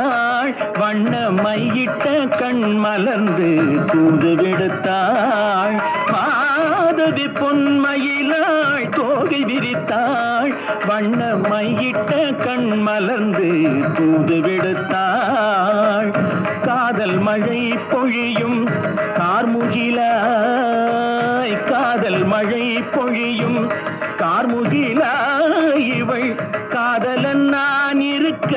விடுத்தாள் வண்ண மையிட்ட கண் மலர்ந்து தூது விடுத்தாள் மாதவி பொன்மயிலாள் தோகை விரித்தாள் வண்ண மையிட்ட கண் மலர்ந்து தூது விடுத்தாள் காதல் மழை பொழியும் கார்முகிலாய் காதல் மழை பொழியும் கார்முகிலாய் இவள் காதலன் நான் இருக்க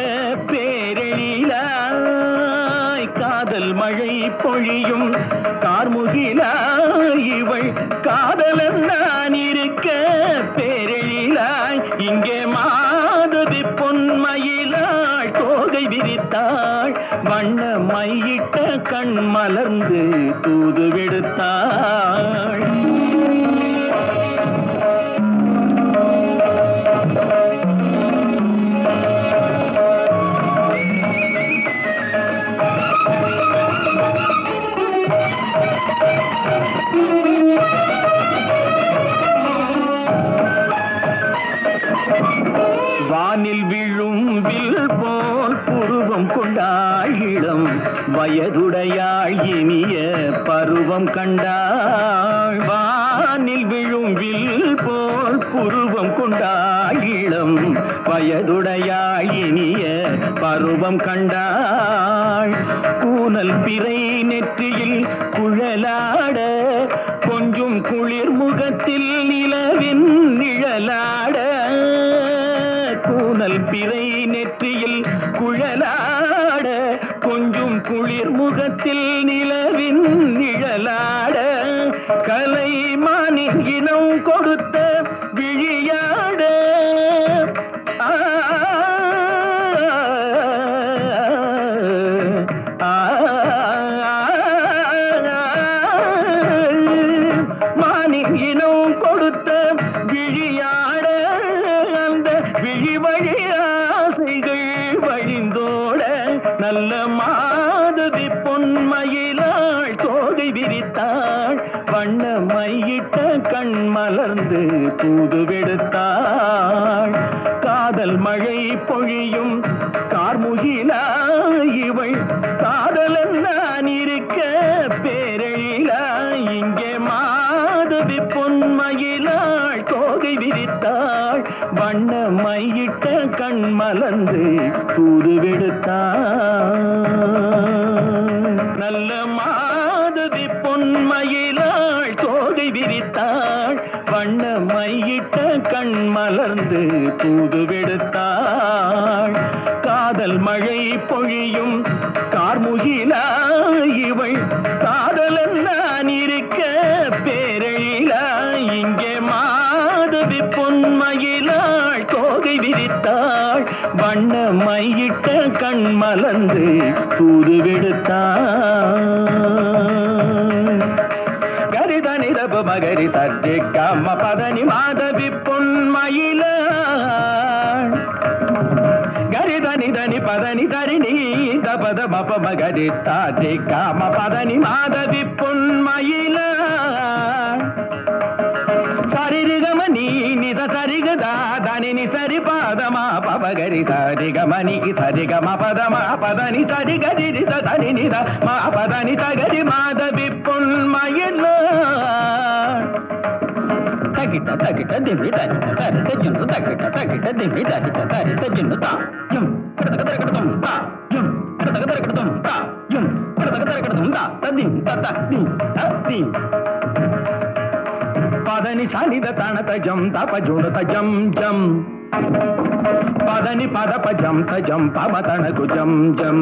பேரெழிலாய் காதல் மழை பொழியும் கார்முகிலாய் இவள் காதலன் நான் இருக்க பேரெழிலாய் இங்கே மாதவி பொன்மயிலாள் தோகை விரித்தாள் வண்ண மையிட்ட கண் மலர்ந்து தூது விடுத்தாள் வானில் விழும் வில் போல் புருவம் கொண்டாயிடம் வயதுடையாள் இனிய பருவம் கண்டாள் வானில் விழும் வில் போல் புருவம் கொண்டாயிடம் வயதுடையாள் இனிய பருவம் கண்டாள் கூனல் பிறை நெற்றியில் குழலாட கொஞ்சம் குளிர் முகத்தில் நிலவின் நிழலாட கூனல் பிறை நெற்றியில் குழலாட கொஞ்சம் குளிர் முகத்தில் நிலவின் நிழலாட கலைமானின் இனம் கொடுத்த விழியாட ஆ, ஆ, மானின் இனம் கொடுத்த விழியாட அந்த விழி வழி ஆசைகள் வழிந்தோட நல்ல மாதவி பொன்மயிலாள் தோகை விரித்தாள் வண்ண மையிட்ட கண் மலர்ந்து தூது விடுத்தாள் காதல் மழை பொழியும் கார்முகிலா இவள் காதலன் நான் இருக்க பேரழிலா இங்கே மாதவி பொன்மயிலாள் தோகை விரித்தாள் வண்ண மையிட்ட கண் மலர்ந்து தூது விடுத்தாள் நல்ல மாதவி பொன்மயிலாள் தோகை விரித்தாள் வண்ண மையிட்ட கண் மலர்ந்து தூது விடுத்தாள் காதல் மழை பொழியும் கார்முகிலா இவள் காதலன் நான் இருக்க பேரழிலா இங்கே மாதவி பொன்மயிலாள் தோகை விரித்தாள் வண்ண மையிட்ட கண் மலர்ந்து தூது விடுத்தாள் கரிதனி ரப மகரி சர்ஜி கம்ம பதனி மாதவி பொன்மயிலாள் గరిదని దని పదని తరిని దపద మప మగరి తాది కామ పదని మాధవి పొన్మయిల సరిగమ నీ నిద సరిగదా దానిని సరి పాదమా పపగరి సరిగమనికి సరిగమ పదమా పదని సరి గరి సరి నిద మా పదని సగరి మాధవి పొన్మయిల తగిట తగిట దిమ్మి తగిట తరి సజ్జును తగిట తగిట దిమ్మి తగిట తరి సజ్జును తా యుం కడతక తరకడతం తా యుం కడతక తరకడతం తా యుం కడతక తరకడతం తా తదిం తత ది తది పదని సానిద తణత జం తప జుణత జం జం పదని పదప జం తజం పమ తణకు జం జం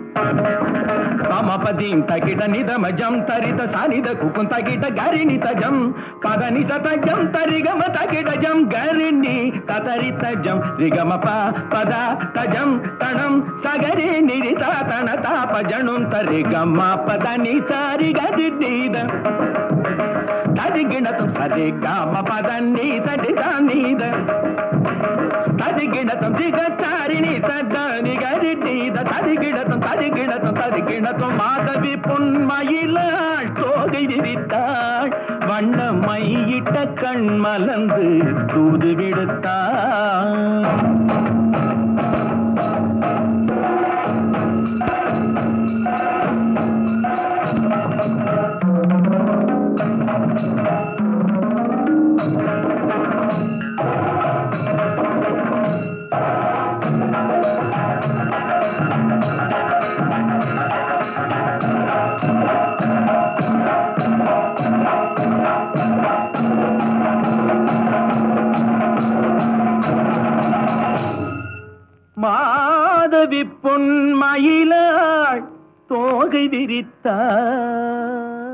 పమపదీం తగిట నిదమ జం తరిత సానిద కుకుం తగిట గరిణి తజం పదని సతజం తరిగమ తగిట జం గరిణి తతరిత జం రిగమ ప పద తజం తణం సగరి నిరిత తణ తాప జణుం తరిగమ పదని సారి గది నీద తదిగిణతం సరిగమ పదని సరిద నీద తదిగిణతం దిగచారిణి సద్దని గరి నీద తదిగిణతం తదిగిணத்தம் தருகிணத்தம் மாதவி பொன்மயிலாள் தோகை விரித்தாள் வண்ண மையிட்ட கண் மலர்ந்து தூது விடுத்தாள் மாதவி பொன்மயிலாள் தோகை விரித்தாள்